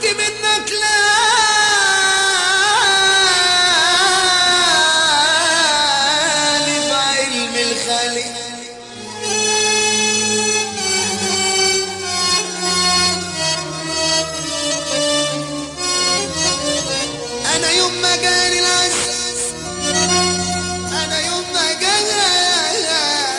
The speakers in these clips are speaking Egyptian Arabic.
طلبت منك لا بعلم الخالق انا يوم ما جاني العسل انا يوم ما جاني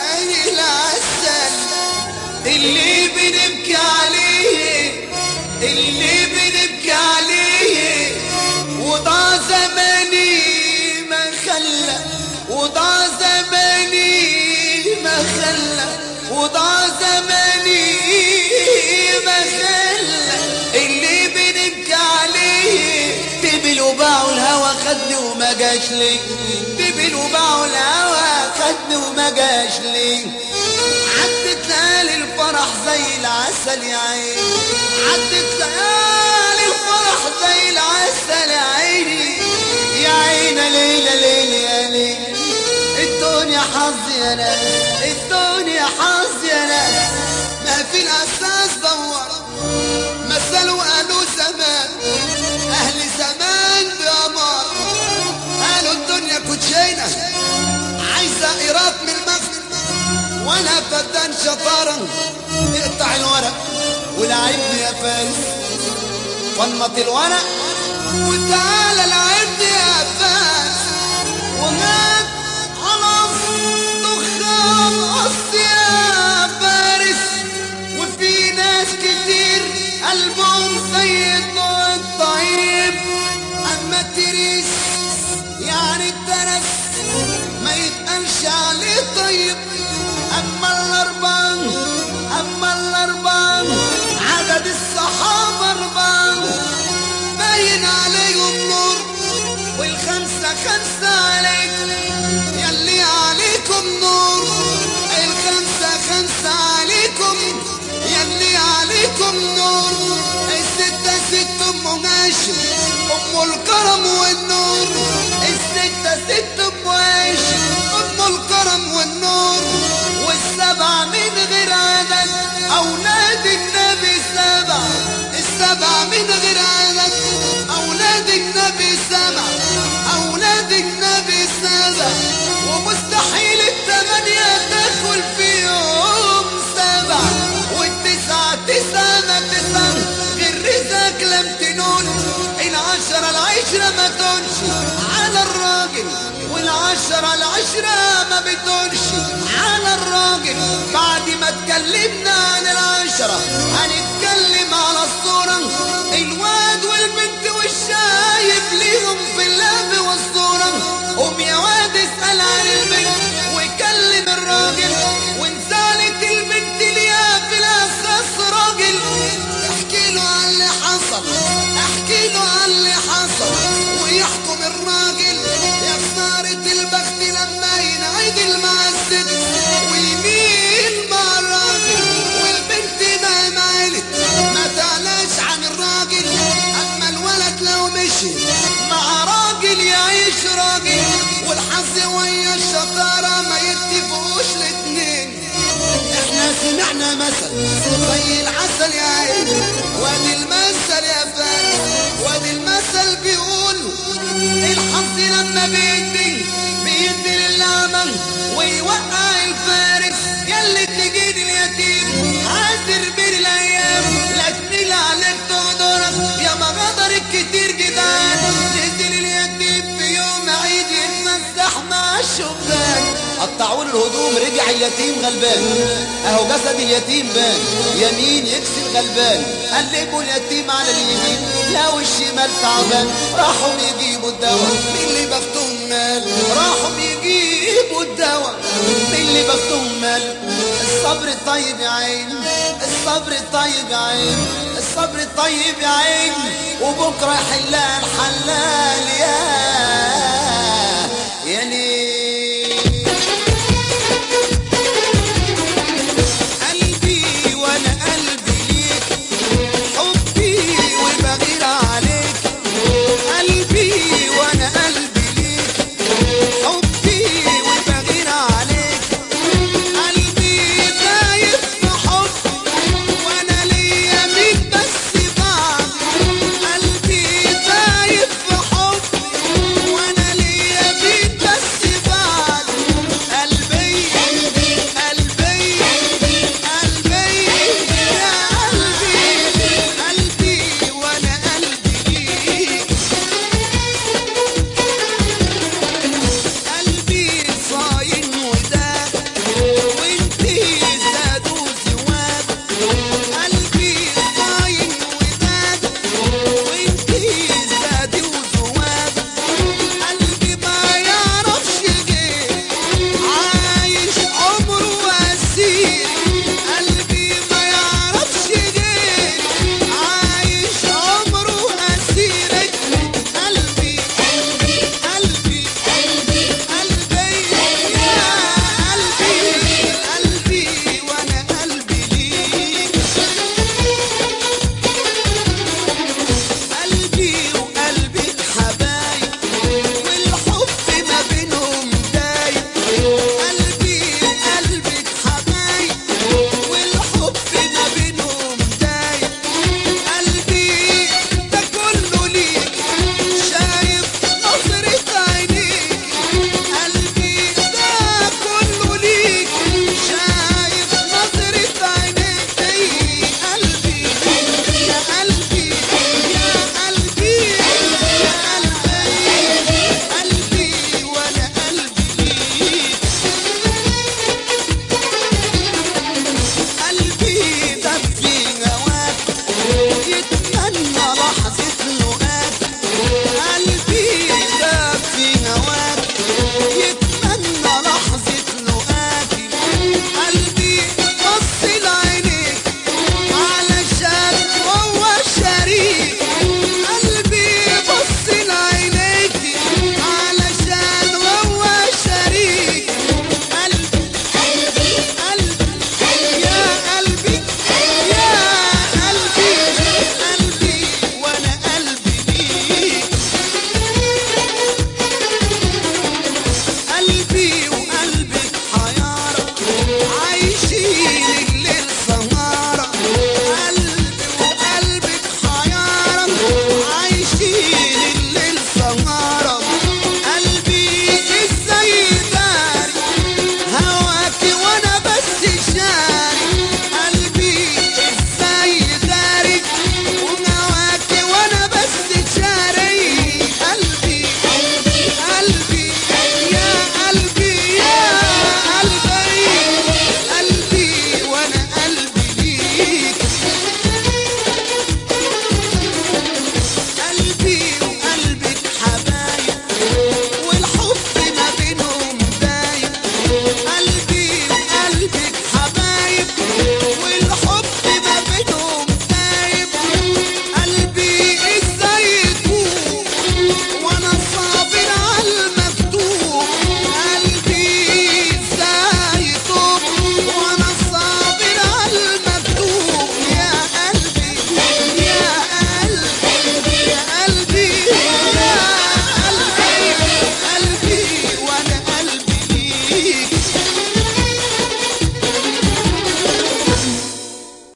العسل اللي بنبكي عليه اللي بنبكي عليه وضاع زماني ما خلى وضاع زماني ما خلى وضاع زماني ما خلى اللي بنبكي عليه تبل وباعوا الهوى خدني وما جاش لي تبل وباعوا الهوى خدني وما جاش لي عدت ليالي الفرح زي العسل يا عيني عدت ليالي الفرح زي العسل يا عيني يا عيني ليلة ليلة يا ليلة الدنيا حظ يا ناس الدنيا حظ يا ناس ما في الأساس دور مثلوا قالوا زمان أهل زمان بأمار قالوا الدنيا كوتشينة عايزة إيراد من المغرب وانا فتان شطارة اقطع الورق ولعبني يا فارس فنط الورق وتعالى لعبني يا فارس ومات خلاص دخان قص يا فارس وفي ناس كتير قلبهم زي الضوء الطيب اما التريس يعني الترف ما يتقالش عليه طيب اما الاربان اما الاربان عدد الصحابة اربان باين عليهم نور والخمسة خمسة عليك يلي عليكم نور الخمسة خمسة عليكم يلي عليكم نور الستة ست ام هاشم ام الكرم والنور الستة ست ام هاشم ام الكرم والنور والسبع من غير عدد اولاد النبي سبع السبع من غير عدد اولاد النبي سبع اولاد النبي سبع ومستحيل الثمانية تدخل فيهم سبع والتسعة تسعة ما تسعة غير رزقك لم تنون العشرة العشرة ما تنش على الراجل والعشرة العشرة ما بتنش على الراجل بعد ما اتكلمنا عن العشرة هنتكلم على الصورة الواد والبنت والشايب ليهم في اللعب والصورة قوم يا واد اسأل عن البنت وكلم الراجل وان سالت البنت ليها في الاساس راجل احكي له عن اللي حصل احكي له عن اللي حصل ويحكم الراجل يا خسارة البخت لما ينعدل مع الست ويميل مع الراجل والبنت مهما علت ما تعلاش عن الراجل اما الولد لو مشي مع راجل يعيش راجل والحظ ويا الشطارة ما يتفقوش الاتنين احنا سمعنا مثل زي العسل يا عيني وادي المثل يا فارس وادي المثل بيقول الحظ لما بيدي بيدي للعمل ويوقع الفارس يلي تجيد اليتيم عازر بين الايام لا تنيل عليك تقدرك يا ما غدرك كتير جدعان نزل اليتيم في يوم عيد يتفسح مع الشبان قطعوا له الهدوم رجع اليتيم غلبان اهو جسد اليتيم بان يمين يكسر غلبان قلبوا اليتيم على اليمين لو الشمال تعبان راحوا يجيبوا الدواء مين اللي بختهم مال راحوا يجيبوا الدواء مين اللي بختهم مال الصبر الطيب يا عين الصبر الطيب يا عين الصبر الطيب يا عين وبكره يحلها الحلال يا